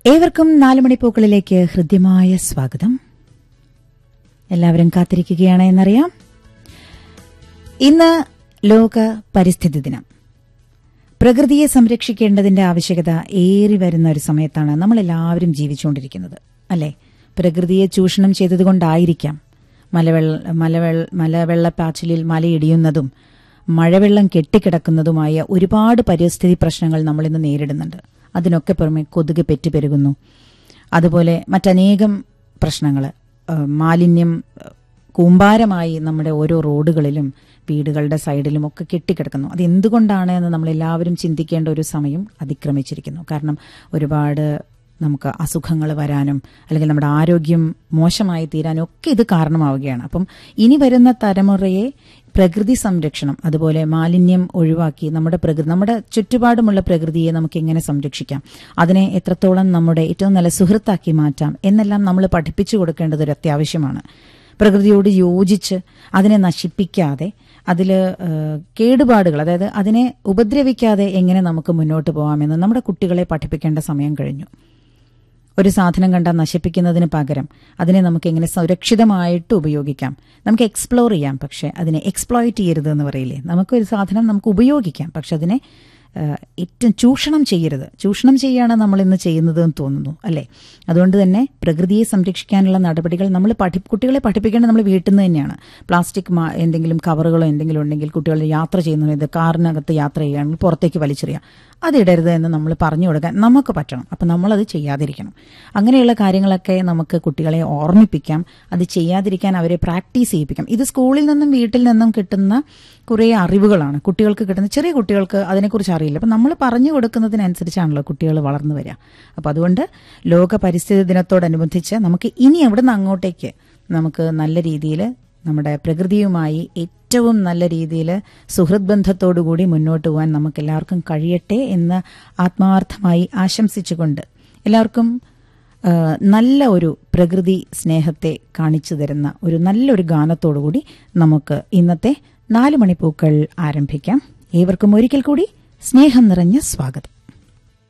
ഏവർക്കും നാലുമണിപ്പൂക്കളിലേക്ക് ഹൃദ്യമായ സ്വാഗതം എല്ലാവരും കാത്തിരിക്കുകയാണ് എന്നറിയാം ഇന്ന് ലോക പരിസ്ഥിതി ദിനം പ്രകൃതിയെ സംരക്ഷിക്കേണ്ടതിന്റെ ആവശ്യകത ഏറി വരുന്ന ഒരു സമയത്താണ് നമ്മൾ എല്ലാവരും ജീവിച്ചുകൊണ്ടിരിക്കുന്നത് അല്ലെ പ്രകൃതിയെ ചൂഷണം ചെയ്തതുകൊണ്ടായിരിക്കാം മലവെള്ള മലവെള്ള മലവെള്ളപ്പാച്ചിലിൽ മലയിടിയുന്നതും മഴവെള്ളം കെട്ടിക്കിടക്കുന്നതുമായ ഒരുപാട് പരിസ്ഥിതി പ്രശ്നങ്ങൾ നമ്മൾ ഇന്ന് നേരിടുന്നുണ്ട് അതിനൊക്കെ പുറമെ കൊതുക് പെറ്റുപെരുകുന്നു അതുപോലെ മറ്റനേകം പ്രശ്നങ്ങൾ മാലിന്യം ഏഹ്, കൂമ്പാരമായി നമ്മുടെ ഓരോ റോഡുകളിലും വീടുകളുടെ സൈഡിലും ഒക്കെ കെട്ടിക്കിടക്കുന്നു അത് എന്തുകൊണ്ടാണ് എന്ന് നമ്മൾ എല്ലാവരും ചിന്തിക്കേണ്ട ഒരു സമയം അതിക്രമിച്ചിരിക്കുന്നു കാരണം ഒരുപാട് നമുക്ക് അസുഖങ്ങൾ വരാനും അല്ലെങ്കിൽ നമ്മുടെ ആരോഗ്യം മോശമായി തീരാനും ഒക്കെ ഇത് കാരണമാവുകയാണ് അപ്പം ഇനി വരുന്ന തലമുറയെ പ്രകൃതി സംരക്ഷണം അതുപോലെ മാലിന്യം ഒഴിവാക്കി നമ്മുടെ പ്രകൃതി നമ്മുടെ ചുറ്റുപാടുമുള്ള പ്രകൃതിയെ നമുക്ക് എങ്ങനെ സംരക്ഷിക്കാം അതിനെ എത്രത്തോളം നമ്മുടെ ഏറ്റവും നല്ല സുഹൃത്താക്കി മാറ്റാം എന്നെല്ലാം നമ്മൾ പഠിപ്പിച്ചു കൊടുക്കേണ്ടത് ഒരു അത്യാവശ്യമാണ് പ്രകൃതിയോട് യോജിച്ച് അതിനെ നശിപ്പിക്കാതെ അതിൽ കേടുപാടുകൾ അതായത് അതിനെ ഉപദ്രവിക്കാതെ എങ്ങനെ നമുക്ക് മുന്നോട്ട് പോകാമെന്ന് നമ്മുടെ കുട്ടികളെ പഠിപ്പിക്കേണ്ട സമയം കഴിഞ്ഞു ഒരു സാധനം കണ്ടാൽ നശിപ്പിക്കുന്നതിന് പകരം അതിനെ നമുക്ക് എങ്ങനെ സുരക്ഷിതമായിട്ട് ഉപയോഗിക്കാം നമുക്ക് എക്സ്പ്ലോർ ചെയ്യാം പക്ഷെ അതിനെ എക്സ്പ്ലോയിറ്റ് ചെയ്യരുത് എന്ന് പറയില്ലേ നമുക്കൊരു സാധനം നമുക്ക് ഉപയോഗിക്കാം പക്ഷെ അതിനെ ആ, ഏറ്റവും ചൂഷണം ചെയ്യരുത് ചൂഷണം ചെയ്യാണ് നമ്മൾ ഇന്ന് ചെയ്യുന്നത് എന്ന് തോന്നുന്നു അല്ലേ അതുകൊണ്ട് തന്നെ പ്രകൃതിയെ സംരക്ഷിക്കാനുള്ള നടപടികൾ നമ്മൾ പഠി കുട്ടികളെ പഠിപ്പിക്കേണ്ടത് നമ്മൾ വീട്ടിൽ നിന്ന് തന്നെയാണ് പ്ലാസ്റ്റിക് മാ- എന്തെങ്കിലും കവറുകളോ എന്തെങ്കിലും ഉണ്ടെങ്കിൽ കുട്ടികൾ യാത്ര ചെയ്യുന്ന സമയത്ത് കാറിനകത്ത് യാത്ര ചെയ്യുകയാണെങ്കിൽ പുറത്തേക്ക് വലിച്ചെറിയാം അതിടരുത് എന്ന് നമ്മൾ പറഞ്ഞു കൊടുക്കാൻ നമുക്ക് പറ്റണം അപ്പം നമ്മളത് ചെയ്യാതിരിക്കണം അങ്ങനെയുള്ള കാര്യങ്ങളൊക്കെ നമുക്ക് കുട്ടികളെ ഓർമ്മിപ്പിക്കാം അത് ചെയ്യാതിരിക്കാൻ അവരെ പ്രാക്ടീസ് ചെയ്യിപ്പിക്കാം ഇത് സ്കൂളിൽ നിന്നും വീട്ടിൽ നിന്നും കിട്ടുന്ന കുറേ അറിവുകളാണ് കുട്ടികൾക്ക് കിട്ടുന്ന ചെറിയ കുട്ടികൾക്ക് അതിനെക്കുറിച്ച് അറിയില്ല അപ്പം നമ്മൾ പറഞ്ഞു കൊടുക്കുന്നതിനനുസരിച്ചാണല്ലോ കുട്ടികൾ വളർന്നു വരിക അപ്പം അതുകൊണ്ട് ലോക പരിസ്ഥിതി ദിനത്തോടനുബന്ധിച്ച് നമുക്ക് ഇനി എവിടുന്ന് അങ്ങോട്ടേക്ക് നമുക്ക് നല്ല രീതിയിൽ നമ്മുടെ പ്രകൃതിയുമായി ഏറ്റവും നല്ല രീതിയിൽ സുഹൃത് ബന്ധത്തോടുകൂടി മുന്നോട്ട് പോകാൻ നമുക്ക് എല്ലാവർക്കും കഴിയട്ടെ എന്ന് ആത്മാർത്ഥമായി ആശംസിച്ചുകൊണ്ട് എല്ലാവർക്കും ആ, നല്ല ഒരു പ്രകൃതി സ്നേഹത്തെ കാണിച്ചു തരുന്ന ഒരു നല്ലൊരു ഗാനത്തോടുകൂടി നമുക്ക് ഇന്നത്തെ നാല് മണിപ്പൂക്കൾ ആരംഭിക്കാം ഏവർക്കും ഒരിക്കൽ കൂടി സ്നേഹം നിറഞ്ഞ സ്വാഗതം